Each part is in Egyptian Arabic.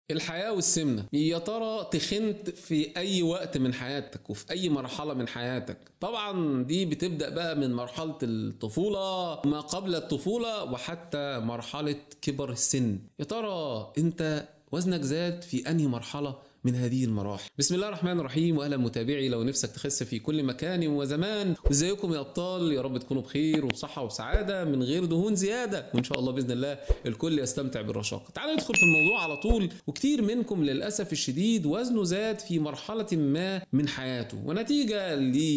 الحياة والسمنة يا ترى تخنت في أي وقت من حياتك وفي أي مرحلة من حياتك طبعا دي بتبدأ بقى من مرحلة الطفولة ما قبل الطفولة وحتى مرحلة كبر السن يا ترى أنت وزنك زاد في أنهي مرحلة من هذه المراحل بسم الله الرحمن الرحيم واهلا متابعي لو نفسك تخس في كل مكان وزمان وازيكم يا ابطال يا رب تكونوا بخير وبصحه وسعاده من غير دهون زياده وان شاء الله باذن الله الكل يستمتع بالرشاقه تعالوا ندخل في الموضوع على طول وكتير منكم للاسف الشديد وزنه زاد في مرحله ما من حياته ونتيجه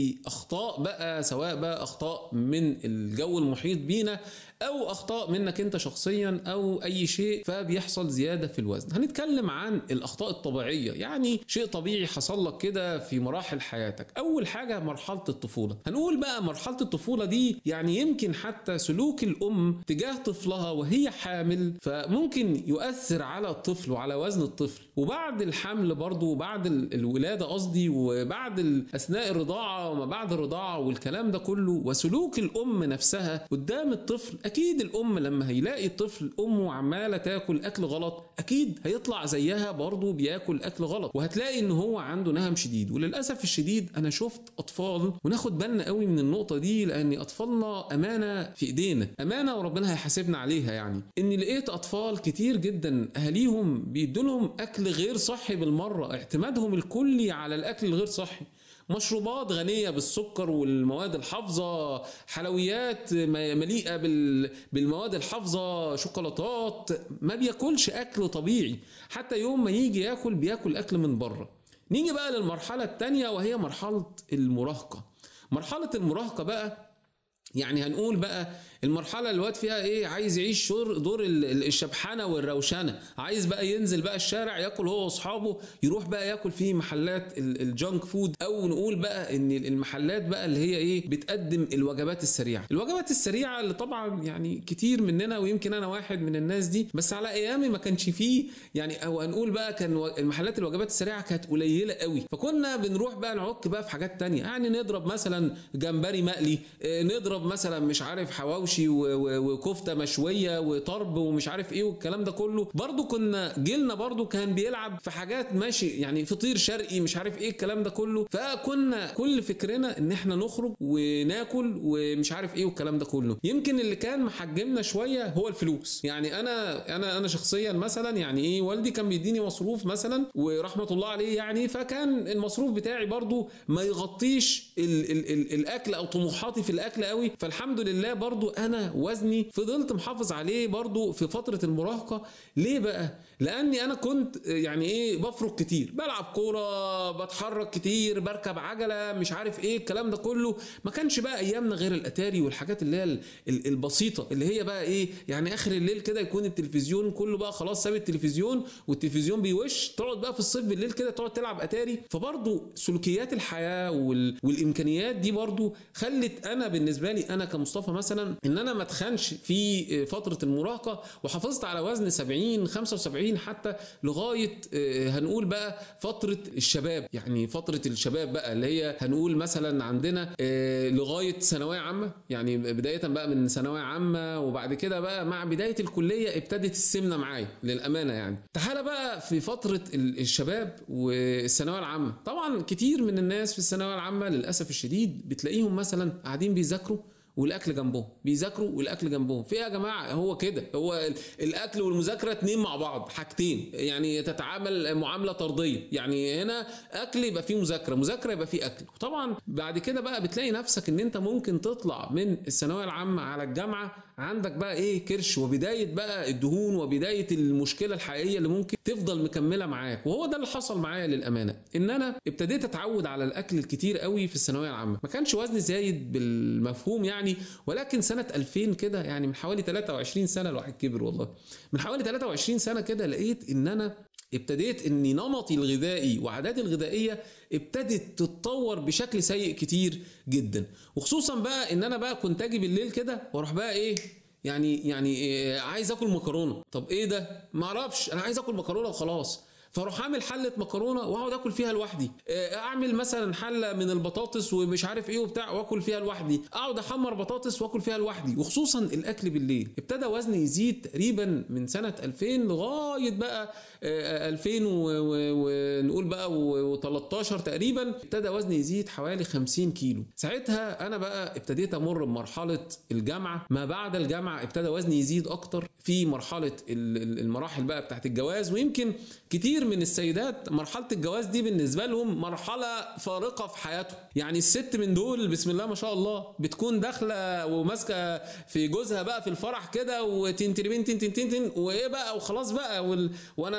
لاخطاء بقى سواء بقى اخطاء من الجو المحيط بينا او اخطاء منك انت شخصيا او اي شيء فبيحصل زياده في الوزن هنتكلم عن الاخطاء الطبيعيه يعني شيء طبيعي حصل لك كده في مراحل حياتك اول حاجه مرحله الطفوله هنقول بقى مرحله الطفوله دي يعني يمكن حتى سلوك الام تجاه طفلها وهي حامل فممكن يؤثر على الطفل وعلى وزن الطفل وبعد الحمل برضه وبعد الولاده قصدي وبعد اثناء الرضاعه وما بعد الرضاعه والكلام ده كله وسلوك الام نفسها قدام الطفل اكيد الام لما هيلاقي الطفل امه عماله تاكل اكل غلط اكيد هيطلع زيها برضه بياكل اكل غلط وهتلاقي ان هو عنده نهم شديد وللاسف الشديد انا شفت اطفال وناخد بالنا قوي من النقطه دي لان اطفالنا امانه في ايدينا امانه وربنا هيحاسبنا عليها يعني ان لقيت اطفال كتير جدا اهاليهم بيدوا لهم اكل غير صحي بالمره اعتمادهم الكلي على الاكل الغير صحي مشروبات غنيه بالسكر والمواد الحافظه حلويات مليئه بالمواد الحافظه شوكولاتات ما بياكلش اكل طبيعي حتى يوم ما يجي ياكل بياكل اكل من بره نيجي بقى للمرحله الثانيه وهي مرحله المراهقه مرحله المراهقه بقى يعني هنقول بقى المرحلة اللي الواد فيها ايه عايز يعيش دور الشبحنة والروشنة عايز بقى ينزل بقى الشارع ياكل هو واصحابه يروح بقى ياكل في محلات الجانك فود او نقول بقى ان المحلات بقى اللي هي ايه بتقدم الوجبات السريعة الوجبات السريعة اللي طبعا يعني كتير مننا ويمكن انا واحد من الناس دي بس على ايامي ما كانش فيه يعني او هنقول بقى كان المحلات الوجبات السريعة كانت قليلة قوي فكنا بنروح بقى نعك بقى في حاجات تانية يعني نضرب مثلا جمبري مقلي نضرب مثلا مش عارف حواوشي حواوشي وكفته مشويه وطرب ومش عارف ايه والكلام ده كله برضو كنا جيلنا برضو كان بيلعب في حاجات ماشي يعني فطير شرقي مش عارف ايه الكلام ده كله فكنا كل فكرنا ان احنا نخرج وناكل ومش عارف ايه والكلام ده كله يمكن اللي كان محجمنا شويه هو الفلوس يعني انا انا انا شخصيا مثلا يعني ايه والدي كان بيديني مصروف مثلا ورحمه الله عليه يعني فكان المصروف بتاعي برضو ما يغطيش ال ال ال الاكل او طموحاتي في الاكل قوي فالحمد لله برضو انا وزني فضلت محافظ عليه برضو في فتره المراهقه ليه بقى لاني انا كنت يعني ايه بفرق كتير بلعب كوره بتحرك كتير بركب عجله مش عارف ايه الكلام ده كله ما كانش بقى ايامنا غير الاتاري والحاجات اللي هي البسيطه اللي هي بقى ايه يعني اخر الليل كده يكون التلفزيون كله بقى خلاص ساب التلفزيون والتلفزيون بيوش تقعد بقى في الصيف بالليل كده تقعد تلعب اتاري فبرضو سلوكيات الحياه وال... والامكانيات دي برضو خلت انا بالنسبه لي انا كمصطفى مثلا ان انا ما اتخنش في فتره المراهقه وحافظت على وزن 70 75 حتى لغايه هنقول بقى فتره الشباب يعني فتره الشباب بقى اللي هي هنقول مثلا عندنا لغايه ثانويه عامه يعني بدايه بقى من ثانويه عامه وبعد كده بقى مع بدايه الكليه ابتدت السمنه معايا للامانه يعني تعالى بقى في فتره الشباب والثانويه العامه طبعا كتير من الناس في الثانويه العامه للاسف الشديد بتلاقيهم مثلا قاعدين بيذاكروا والاكل جنبهم بيذاكروا والاكل جنبهم في يا جماعه هو كده هو الاكل والمذاكره اتنين مع بعض حاجتين يعني تتعامل معامله طرديه يعني هنا اكل يبقى فيه مذاكره مذاكره يبقى فيه اكل وطبعا بعد كده بقى بتلاقي نفسك ان انت ممكن تطلع من الثانويه العامه على الجامعه عندك بقى ايه كرش وبدايه بقى الدهون وبدايه المشكله الحقيقيه اللي ممكن تفضل مكمله معاك وهو ده اللي حصل معايا للامانه ان انا ابتديت اتعود على الاكل الكتير قوي في الثانويه العامه ما كانش وزني زايد بالمفهوم يعني ولكن سنه 2000 كده يعني من حوالي 23 سنه الواحد كبر والله من حوالي 23 سنه كده لقيت ان انا ابتديت ان نمطي الغذائي وعاداتي الغذائيه ابتدت تتطور بشكل سيء كتير جدا وخصوصا بقى ان انا بقى كنت اجي بالليل كده واروح بقى ايه يعني يعني إيه عايز اكل مكرونه طب ايه ده ما اعرفش انا عايز اكل مكرونه وخلاص فاروح اعمل حله مكرونه واقعد اكل فيها لوحدي آه، اعمل مثلا حله من البطاطس ومش عارف ايه وبتاع واكل فيها لوحدي اقعد احمر بطاطس واكل فيها لوحدي وخصوصا الاكل بالليل ابتدى وزني يزيد تقريبا من سنه 2000 لغايه بقى آه، 2000 و- و- ونقول بقى و13 تقريبا ابتدى وزني يزيد حوالي 50 كيلو ساعتها انا بقى ابتديت امر بمرحله الجامعه ما بعد الجامعه ابتدى وزني يزيد اكتر في مرحله ال- ال- المراحل بقى بتاعت الجواز ويمكن كتير من السيدات مرحله الجواز دي بالنسبه لهم مرحله فارقه في حياتهم يعني الست من دول بسم الله ما شاء الله بتكون داخله وماسكه في جوزها بقى في الفرح كده وتنتربين تن تن تن تن وايه بقى وخلاص بقى وال...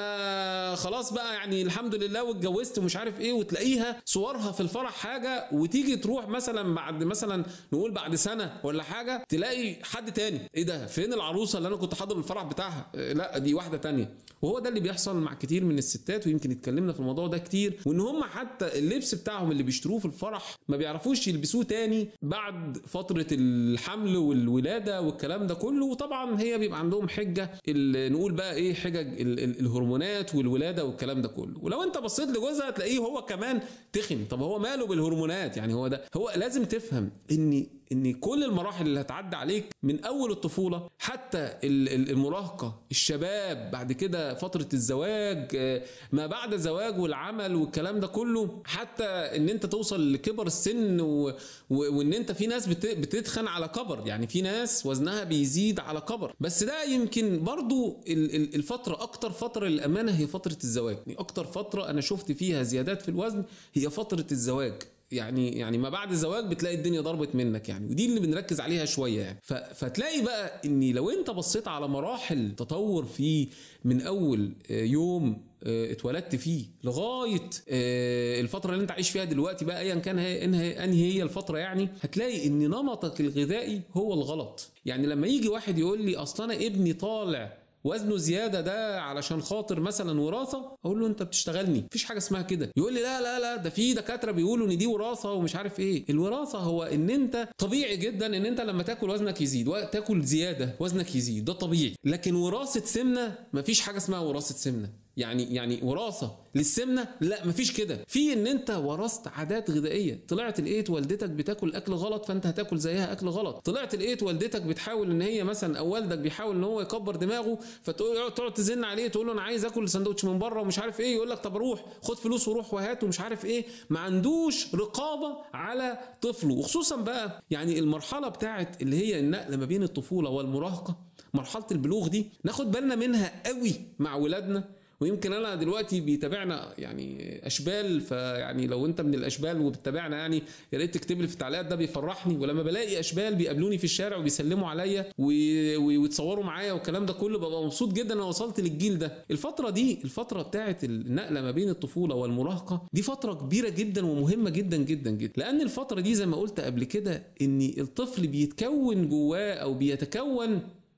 وانا خلاص بقى يعني الحمد لله واتجوزت ومش عارف ايه وتلاقيها صورها في الفرح حاجه وتيجي تروح مثلا بعد مثلا نقول بعد سنه ولا حاجه تلاقي حد تاني ايه ده فين العروسه اللي انا كنت حاضر الفرح بتاعها إيه لا دي واحده تانية وهو ده اللي بيحصل مع كتير من الستات ويمكن اتكلمنا في الموضوع ده كتير وان هم حتى اللبس بتاعهم اللي بيشتروه في الفرح ما بيعرفوش يلبسوه تاني بعد فتره الحمل والولاده والكلام ده كله وطبعا هي بيبقى عندهم حجه ال- نقول بقى ايه حجج ال- ال- الهرمونات والولاده والكلام ده كله ولو انت بصيت لجوزها تلاقيه هو كمان تخن طب هو ماله بالهرمونات يعني هو ده هو لازم تفهم ان ان كل المراحل اللي هتعدي عليك من اول الطفوله حتى ال- ال- المراهقه الشباب بعد كده فتره الزواج آه، ما بعد الزواج والعمل والكلام ده كله حتى ان انت توصل لكبر السن و... و... وان انت في ناس بت... بتتخن على كبر يعني في ناس وزنها بيزيد على كبر بس ده يمكن برضو ال- ال- الفتره اكتر فتره للامانه هي فتره الزواج يعني اكتر فتره انا شفت فيها زيادات في الوزن هي فتره الزواج يعني يعني ما بعد الزواج بتلاقي الدنيا ضربت منك يعني ودي اللي بنركز عليها شويه يعني ف- فتلاقي بقى ان لو انت بصيت على مراحل تطور فيه من اول آه، يوم آه، اتولدت فيه لغايه آه، الفتره اللي انت عايش فيها دلوقتي بقى ايا كان هي انهي انهي هي الفتره يعني هتلاقي ان نمطك الغذائي هو الغلط يعني لما يجي واحد يقول لي اصل انا ابني طالع وزنه زياده ده علشان خاطر مثلا وراثه اقول له انت بتشتغلني مفيش حاجه اسمها كده يقول لي لا لا لا ده في دكاتره بيقولوا ان دي وراثه ومش عارف ايه الوراثه هو ان انت طبيعي جدا ان انت لما تاكل وزنك يزيد وتاكل زياده وزنك يزيد ده طبيعي لكن وراثه سمنه مفيش حاجه اسمها وراثه سمنه يعني يعني وراثه للسمنه لا مفيش كده في ان انت ورثت عادات غذائيه طلعت لقيت والدتك بتاكل اكل غلط فانت هتاكل زيها اكل غلط طلعت لقيت والدتك بتحاول ان هي مثلا او والدك بيحاول ان هو يكبر دماغه فتقول تقعد تزن عليه تقول له انا عايز اكل سندوتش من بره ومش عارف ايه يقول لك طب روح خد فلوس وروح وهات ومش عارف ايه ما عندوش رقابه على طفله وخصوصا بقى يعني المرحله بتاعت اللي هي النقله ما بين الطفوله والمراهقه مرحله البلوغ دي ناخد بالنا منها قوي مع ولادنا ويمكن انا دلوقتي بيتابعنا يعني اشبال فيعني لو انت من الاشبال وبتتابعنا يعني يا ريت تكتب لي في التعليقات ده بيفرحني ولما بلاقي اشبال بيقابلوني في الشارع وبيسلموا عليا و- و- ويتصوروا معايا والكلام ده كله ببقى مبسوط جدا انا وصلت للجيل ده الفتره دي الفتره بتاعه النقله ما بين الطفوله والمراهقه دي فتره كبيره جدا ومهمه جدا جدا جدا لان الفتره دي زي ما قلت قبل كده ان الطفل بيتكون جواه او بيتكون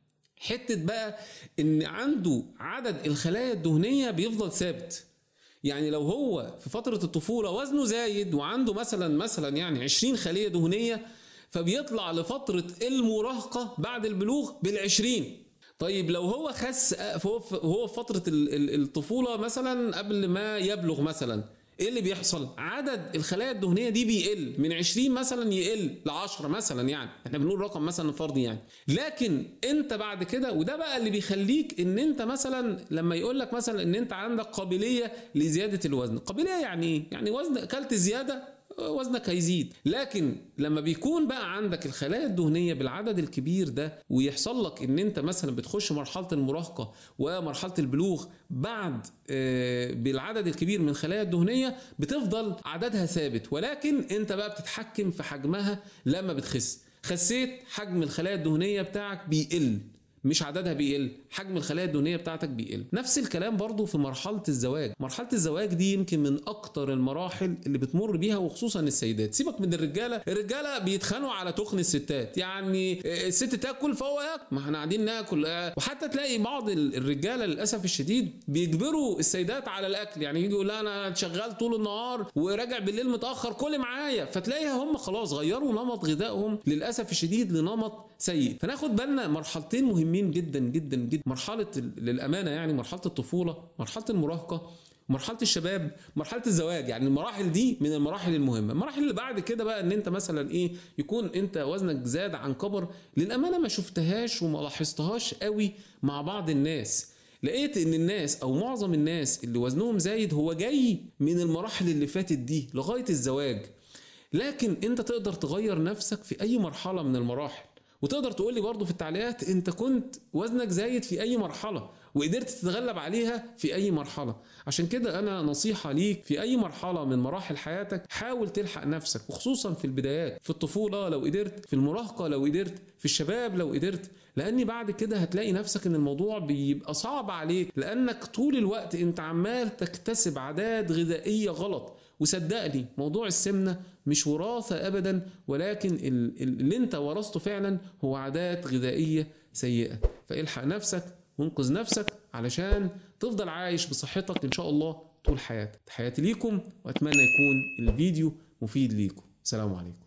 حته بقى ان عنده عدد الخلايا الدهنيه بيفضل ثابت يعني لو هو في فتره الطفوله وزنه زايد وعنده مثلا مثلا يعني 20 خليه دهنيه فبيطلع لفتره المراهقه بعد البلوغ بال20 طيب لو هو خس فهو هو في فتره ال- ال- الطفوله مثلا قبل ما يبلغ مثلا ايه اللي بيحصل؟ عدد الخلايا الدهنيه دي بيقل من 20 مثلا يقل ل 10 مثلا يعني احنا بنقول رقم مثلا فردي يعني لكن انت بعد كده وده بقى اللي بيخليك ان انت مثلا لما يقول لك مثلا ان انت عندك قابليه لزياده الوزن قابليه يعني ايه؟ يعني وزن اكلت زياده وزنك هيزيد لكن لما بيكون بقى عندك الخلايا الدهنيه بالعدد الكبير ده ويحصل لك ان انت مثلا بتخش مرحله المراهقه ومرحله البلوغ بعد آه، بالعدد الكبير من الخلايا الدهنيه بتفضل عددها ثابت ولكن انت بقى بتتحكم في حجمها لما بتخس خسيت حجم الخلايا الدهنيه بتاعك بيقل مش عددها بيقل حجم الخلايا الدهنيه بتاعتك بيقل نفس الكلام برضو في مرحله الزواج مرحله الزواج دي يمكن من اكتر المراحل اللي بتمر بيها وخصوصا السيدات سيبك من الرجاله الرجاله بيتخانقوا على تخن الستات يعني الست تاكل فهو ياكل ما احنا قاعدين ناكل آه، وحتى تلاقي بعض ال- الرجاله للاسف الشديد بيجبروا السيدات على الاكل يعني يجي يقول لها انا شغال طول النهار وراجع بالليل متاخر كل معايا فتلاقيها هم خلاص غيروا نمط غذائهم للاسف الشديد لنمط سيء فناخد بالنا مرحلتين مهمين جدا جدا جدا مرحله ال- للامانه يعني مرحله الطفوله مرحله المراهقه مرحله الشباب مرحله الزواج يعني المراحل دي من المراحل المهمه المراحل اللي بعد كده بقى ان انت مثلا ايه يكون انت وزنك زاد عن كبر للامانه ما شفتهاش وما لاحظتهاش قوي مع بعض الناس لقيت ان الناس او معظم الناس اللي وزنهم زايد هو جاي من المراحل اللي فاتت دي لغايه الزواج لكن انت تقدر تغير نفسك في اي مرحله من المراحل وتقدر تقول لي برضه في التعليقات انت كنت وزنك زايد في اي مرحله وقدرت تتغلب عليها في اي مرحله عشان كده انا نصيحه ليك في اي مرحله من مراحل حياتك حاول تلحق نفسك وخصوصا في البدايات في الطفوله لو قدرت في المراهقه لو قدرت في الشباب لو قدرت لان بعد كده هتلاقي نفسك ان الموضوع بيبقى صعب عليك لانك طول الوقت انت عمال تكتسب عادات غذائيه غلط وصدقني موضوع السمنه مش وراثه ابدا ولكن اللي انت ورثته فعلا هو عادات غذائيه سيئه فالحق نفسك وانقذ نفسك علشان تفضل عايش بصحتك ان شاء الله طول حياتك تحياتي ليكم واتمنى يكون الفيديو مفيد ليكم سلام عليكم